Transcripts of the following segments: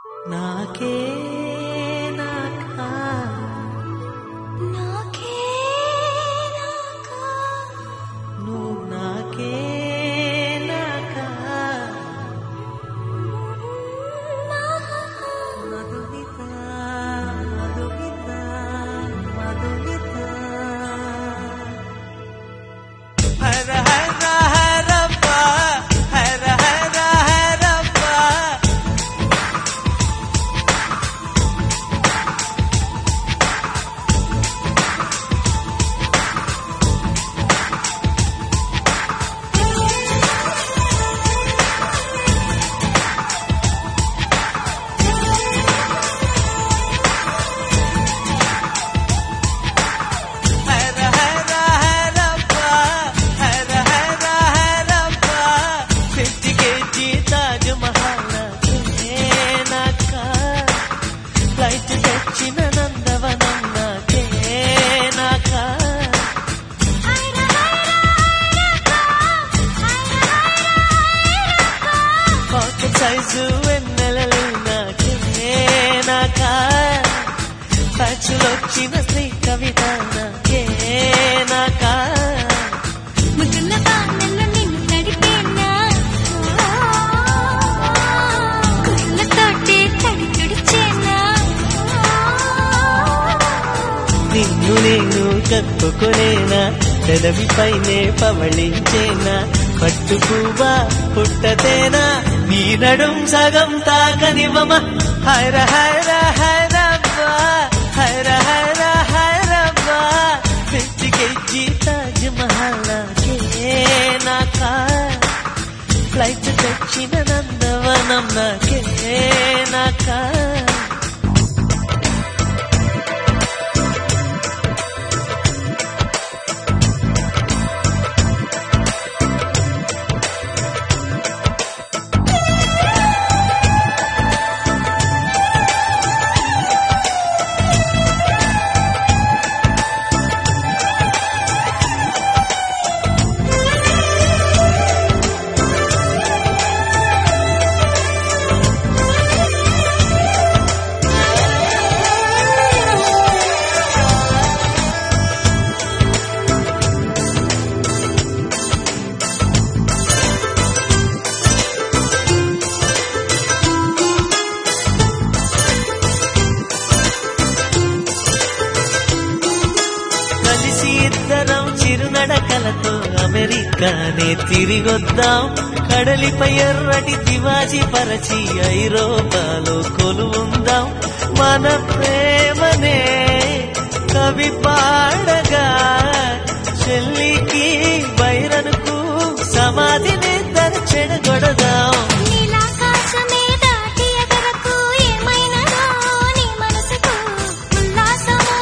నాకే నాకా నాకే నాకా నువ్వు నాకే నాకా మధుమిత మధుమిత మధుమిత హర హర హరప్ప హర హర హరప్ప హర హర హరప్ప హర హర హరప్ప ఫిఫ్టీ కేజీ తాజ్ మహల్ నాక ఫ్లైట్ తెచ్చిన నందవనం నాకే నాక పాకెట్ సైజు వెన్నెలలు నాకే నాక పచ్చులొచ్చిన శ్రీ కవిత నాకే నాక ముద్దుల బాణంలో నిన్ను నడిపేనా కుర్రతోటే తడి తుడిచేనా నిన్ను నేను కప్పుకొనేనా పెదవిపైనే పవళించేనా పట్టు పువ్వా పుట్టతేనా నీ నడుం సగం తాకనివ్వమ హర హర హరబ్బా హర హర హరబ్బా పిచ్చి కెచ్చి తాజ్ మహల్ నాకే నాకా ఫ్లైట్ తెచ్చిన నందవనం నాకే నాకా కలిసి ఇద్దరం చిరునడకలతో అమెరికానే తిరిగొద్దాం కడలిపై ఎర్రటి దివాజీ పరచి ఐరోపాలో కొలువుందాం మన ప్రేమనే కవి పాడగా చెల్లికి బైరనుకు సమాధిని చెడగొడదాం నీలాకాశమే దాటి ఎగరకు ఏమైనదో నీ మనసుకు ఉల్లాసమో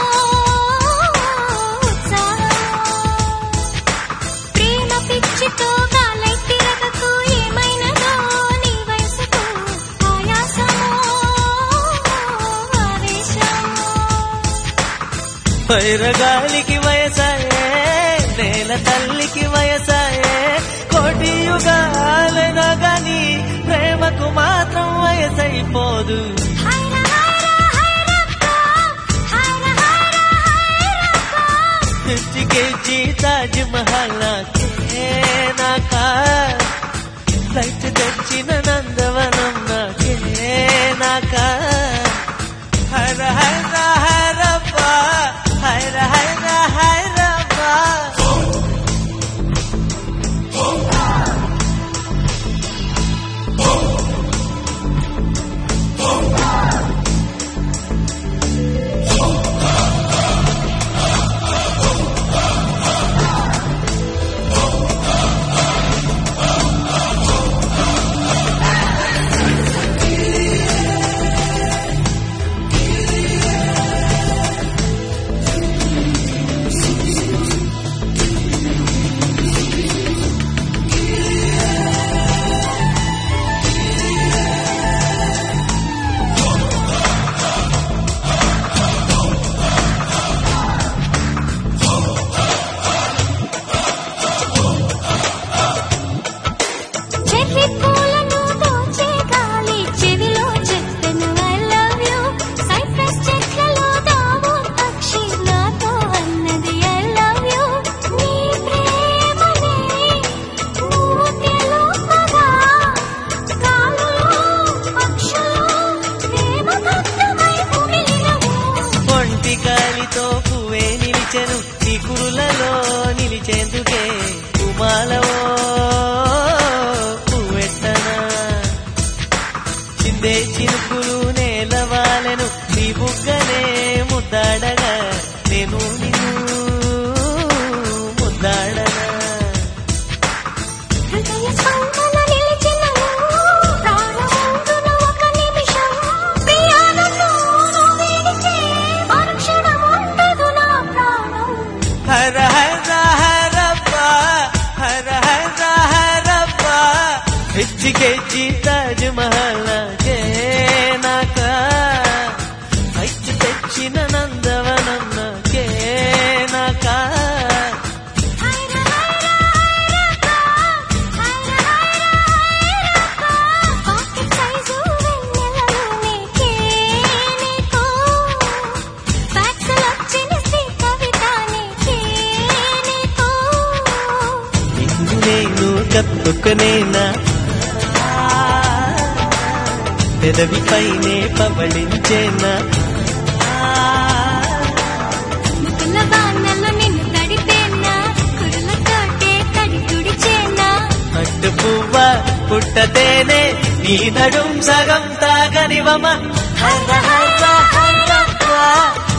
ఉత్సాహమో ప్రేమ పిచ్చితో గాలై తిరగకు ఏమైనదో నీ వయసుకు ఆయాసమో ఆవేశమో వైరగాలికి వయసాయే నేల తల్లికి వయసాయే కోటి యుగాలైనా గాని ప్రేమకు మాత్రం వయసైపోదు హైర హైర హైరప్ప హైర హైర హైరప్ప ఫిఫ్టీ కేజీ తాజ్ మహల్ నాకే నాకా ఫ్లైట్ తెచ్చిన నందవనం నాకే నాకా హర హర హరప్ప హర హర హరప్ప పిచ్చి కేజీ తాజ్ మహల్ నాకే నాకా పైకి తెచ్చిన నందవనం నాకే నాకా హైరా హైరా హైరప్ప హైరా హైరా హైరప్ప పాకెట్ సైజు వెన్నెలలో నీకే నీకో ఫ్యాక్స్ వచ్చిన శ్రీ కవిత నీకే నీకో నిన్ను నేను కత్తుకునేనా పెదవిపైనే పవళించేనా ముకుల వానలో నిన్ను తడిపేనా కురులతోటే తడి తుడిచేనా అడ్డు పువ్వ పుట్టతేనే నీ నడుం సగం తాగనివమ హర హర హరప్ప